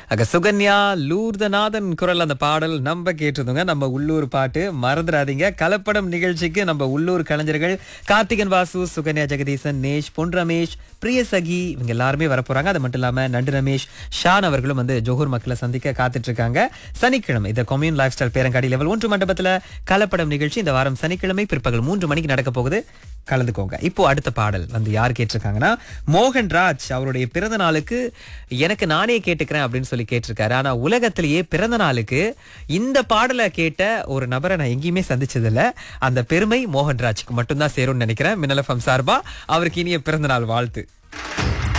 அங்க சுகன்யா லூர்தநாதன் குரல் அந்த பாடல் நம்ம கேட்டிருந்தோங்க நம்ம உள்ளூர் பாட்டு மறந்துடாதீங்க கலப்படம் நிகழ்ச்சிக்கு நம்ம உள்ளூர் கலைஞர்கள் கார்த்திகன் வாசு சுகன்யா ஜெகதீசன் நேஷ் பொன் ரமேஷ் பிரியசகி இவங்க எல்லாருமே வரப்போறாங்க அது மட்டும் இல்லாம நண்டு ரமேஷ் ஷான் அவர்களும் வந்து ஜோஹூர் மக்களை சந்திக்க காத்துட்டு இருக்காங்க சனிக்கிழமை இந்த கொம்யூன் லைஃப் ஸ்டைல் பேரங்காடி லெவல் ஒன்று மண்டபத்துல கலப்படம் நிகழ்ச்சி இந்த வாரம் சனிக்கிழமை பிற்பகல் மூன்று மணிக்கு நடக்க போகுது கலந்துக்கோங்க இப்போ அடுத்த பாடல் வந்து யார் கேட்டிருக்காங்கன்னா மோகன் ராஜ் அவருடைய பிறந்த நாளுக்கு எனக்கு நானே கேட்டுக்கிறேன் அப்படின்னு சொல்லி கேட்டிருக்காரு ஆனா உலகத்திலேயே பிறந்த நாளுக்கு இந்த பாடலை கேட்ட ஒரு நபரை நான் எங்கேயுமே சந்திச்சதில்ல அந்த பெருமை மோகன் ராஜ்க்கு மட்டும்தான் சேரும்னு நினைக்கிறேன் மின்னலஃபம் சார்பா அவருக்கு இனிய பிறந்த நாள் வாழ்த்து